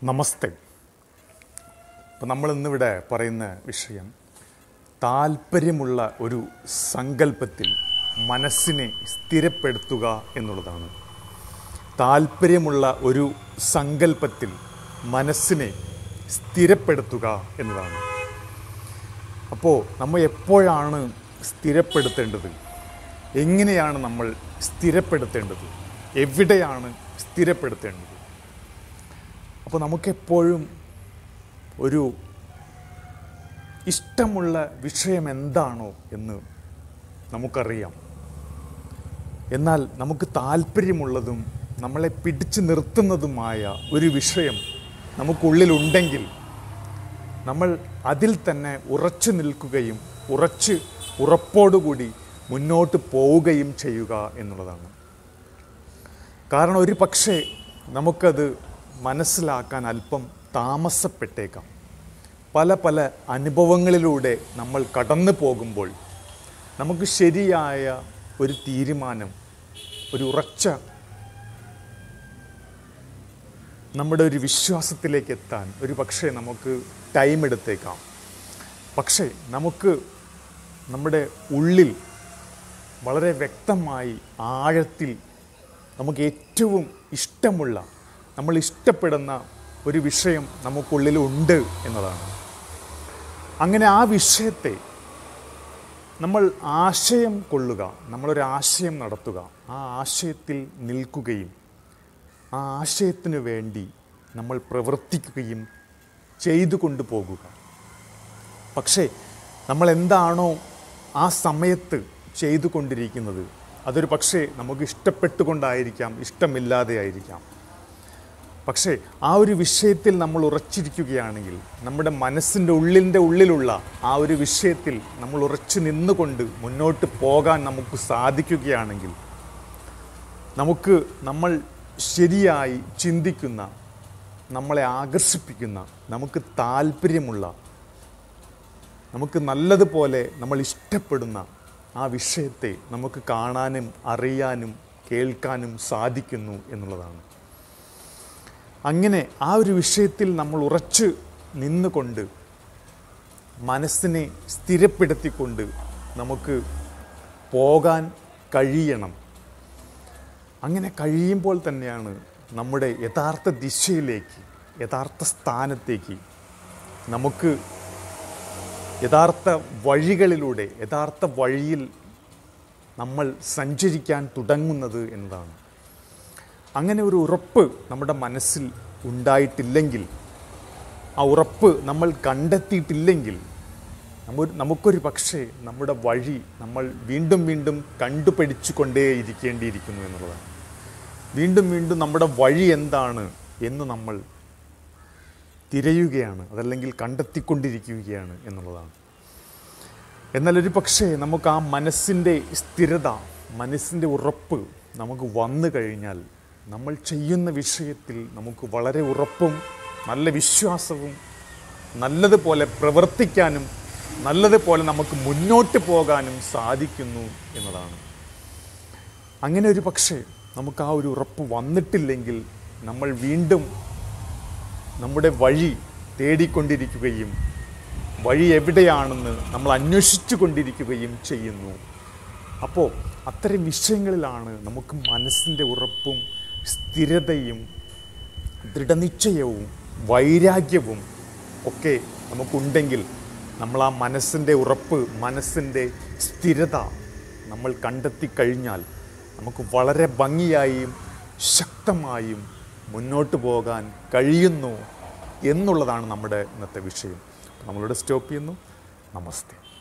നമസ്തേ അപ്പം നമ്മൾ ഇന്നിവിടെ പറയുന്ന വിഷയം താല്പര്യമുള്ള ഒരു സങ്കല്പത്തിൽ മനസ്സിനെ സ്ഥിരപ്പെടുത്തുക എന്നുള്ളതാണ് താല്പര്യമുള്ള ഒരു സങ്കല്പത്തിൽ മനസ്സിനെ സ്ഥിരപ്പെടുത്തുക എന്നതാണ് അപ്പോൾ നമ്മൾ എപ്പോഴാണ് സ്ഥിരപ്പെടുത്തേണ്ടത് എങ്ങനെയാണ് നമ്മൾ സ്ഥിരപ്പെടുത്തേണ്ടത് എവിടെയാണ് സ്ഥിരപ്പെടുത്തേണ്ടത് അപ്പോൾ നമുക്കെപ്പോഴും ഒരു ഇഷ്ടമുള്ള വിഷയം എന്താണോ എന്ന് നമുക്കറിയാം എന്നാൽ നമുക്ക് താല്പര്യമുള്ളതും നമ്മളെ പിടിച്ചു നിർത്തുന്നതുമായ ഒരു വിഷയം നമുക്കുള്ളിലുണ്ടെങ്കിൽ നമ്മൾ അതിൽ തന്നെ ഉറച്ചു നിൽക്കുകയും ഉറച്ച് ഉറപ്പോടുകൂടി മുന്നോട്ട് പോവുകയും ചെയ്യുക എന്നുള്ളതാണ് കാരണം ഒരു പക്ഷേ നമുക്കത് മനസ്സിലാക്കാൻ അല്പം താമസപ്പെട്ടേക്കാം പല പല അനുഭവങ്ങളിലൂടെ നമ്മൾ കടന്നു പോകുമ്പോൾ നമുക്ക് ശരിയായ ഒരു തീരുമാനം ഒരു ഉറച്ച നമ്മുടെ ഒരു വിശ്വാസത്തിലേക്ക് എത്താൻ ഒരു പക്ഷേ നമുക്ക് ടൈം എടുത്തേക്കാം പക്ഷേ നമുക്ക് നമ്മുടെ ഉള്ളിൽ വളരെ വ്യക്തമായി ആഴത്തിൽ നമുക്ക് ഏറ്റവും ഇഷ്ടമുള്ള നമ്മൾ ഇഷ്ടപ്പെടുന്ന ഒരു വിഷയം നമുക്കുള്ളിലുണ്ട് എന്നതാണ് അങ്ങനെ ആ വിഷയത്തെ നമ്മൾ ആശയം കൊള്ളുക നമ്മളൊരു ആശയം നടത്തുക ആ ആശയത്തിൽ നിൽക്കുകയും ആ ആശയത്തിന് വേണ്ടി നമ്മൾ പ്രവർത്തിക്കുകയും ചെയ്തു കൊണ്ടുപോകുക പക്ഷേ നമ്മൾ എന്താണോ ആ സമയത്ത് ചെയ്തുകൊണ്ടിരിക്കുന്നത് അതൊരു പക്ഷേ നമുക്ക് ഇഷ്ടപ്പെട്ടുകൊണ്ടായിരിക്കാം ഇഷ്ടമില്ലാതെ ആയിരിക്കാം പക്ഷേ ആ ഒരു വിഷയത്തിൽ നമ്മൾ ഉറച്ചിരിക്കുകയാണെങ്കിൽ നമ്മുടെ മനസ്സിൻ്റെ ഉള്ളിൻ്റെ ഉള്ളിലുള്ള ആ ഒരു വിഷയത്തിൽ നമ്മൾ ഉറച്ചു നിന്നുകൊണ്ട് മുന്നോട്ട് പോകാൻ നമുക്ക് സാധിക്കുകയാണെങ്കിൽ നമുക്ക് നമ്മൾ ശരിയായി ചിന്തിക്കുന്ന നമ്മളെ ആകർഷിപ്പിക്കുന്ന നമുക്ക് താല്പര്യമുള്ള നമുക്ക് നല്ലതുപോലെ നമ്മൾ ഇഷ്ടപ്പെടുന്ന ആ വിഷയത്തെ നമുക്ക് കാണാനും അറിയാനും കേൾക്കാനും സാധിക്കുന്നു എന്നുള്ളതാണ് അങ്ങനെ ആ ഒരു വിഷയത്തിൽ നമ്മൾ ഉറച്ച് നിന്നുകൊണ്ട് മനസ്സിനെ സ്ഥിരപ്പെടുത്തിക്കൊണ്ട് നമുക്ക് പോകാൻ കഴിയണം അങ്ങനെ കഴിയുമ്പോൾ തന്നെയാണ് നമ്മുടെ യഥാർത്ഥ ദിശയിലേക്ക് യഥാർത്ഥ സ്ഥാനത്തേക്ക് നമുക്ക് യഥാർത്ഥ വഴികളിലൂടെ യഥാർത്ഥ വഴിയിൽ നമ്മൾ സഞ്ചരിക്കാൻ തുടങ്ങുന്നത് എന്നതാണ് അങ്ങനെ ഒരു ഉറപ്പ് നമ്മുടെ മനസ്സിൽ ഉണ്ടായിട്ടില്ലെങ്കിൽ ആ ഉറപ്പ് നമ്മൾ കണ്ടെത്തിയിട്ടില്ലെങ്കിൽ നമ്മ നമുക്കൊരു പക്ഷേ നമ്മുടെ വഴി നമ്മൾ വീണ്ടും വീണ്ടും കണ്ടുപിടിച്ചു കൊണ്ടേ ഇരിക്കേണ്ടിയിരിക്കുന്നു എന്നുള്ളതാണ് വീണ്ടും വീണ്ടും നമ്മുടെ വഴി എന്താണ് എന്ന് നമ്മൾ തിരയുകയാണ് അതല്ലെങ്കിൽ കണ്ടെത്തിക്കൊണ്ടിരിക്കുകയാണ് എന്നുള്ളതാണ് എന്നാൽ ഒരു പക്ഷേ നമുക്ക് ആ മനസ്സിൻ്റെ സ്ഥിരത മനസ്സിൻ്റെ ഉറപ്പ് നമുക്ക് വന്നു കഴിഞ്ഞാൽ നമ്മൾ ചെയ്യുന്ന വിഷയത്തിൽ നമുക്ക് വളരെ ഉറപ്പും നല്ല വിശ്വാസവും നല്ലതുപോലെ പ്രവർത്തിക്കാനും നല്ലതുപോലെ നമുക്ക് മുന്നോട്ട് പോകാനും സാധിക്കുന്നു എന്നതാണ് അങ്ങനെ ഒരു പക്ഷേ നമുക്ക് ആ ഒരു ഉറപ്പ് വന്നിട്ടില്ലെങ്കിൽ നമ്മൾ വീണ്ടും നമ്മുടെ വഴി തേടിക്കൊണ്ടിരിക്കുകയും വഴി എവിടെയാണെന്ന് നമ്മൾ അന്വേഷിച്ചു കൊണ്ടിരിക്കുകയും ചെയ്യുന്നു അപ്പോൾ അത്തരം വിഷയങ്ങളിലാണ് നമുക്ക് മനസ്സിൻ്റെ ഉറപ്പും സ്ഥിരതയും ദൃഢനിശ്ചയവും വൈരാഗ്യവും ഒക്കെ നമുക്കുണ്ടെങ്കിൽ നമ്മൾ ആ മനസ്സിൻ്റെ ഉറപ്പ് മനസ്സിൻ്റെ സ്ഥിരത നമ്മൾ കണ്ടെത്തി കഴിഞ്ഞാൽ നമുക്ക് വളരെ ഭംഗിയായും ശക്തമായും മുന്നോട്ട് പോകാൻ കഴിയുന്നു എന്നുള്ളതാണ് നമ്മുടെ ഇന്നത്തെ വിഷയം നമ്മളിവിടെ സ്റ്റോപ്പ് ചെയ്യുന്നു നമസ്തേ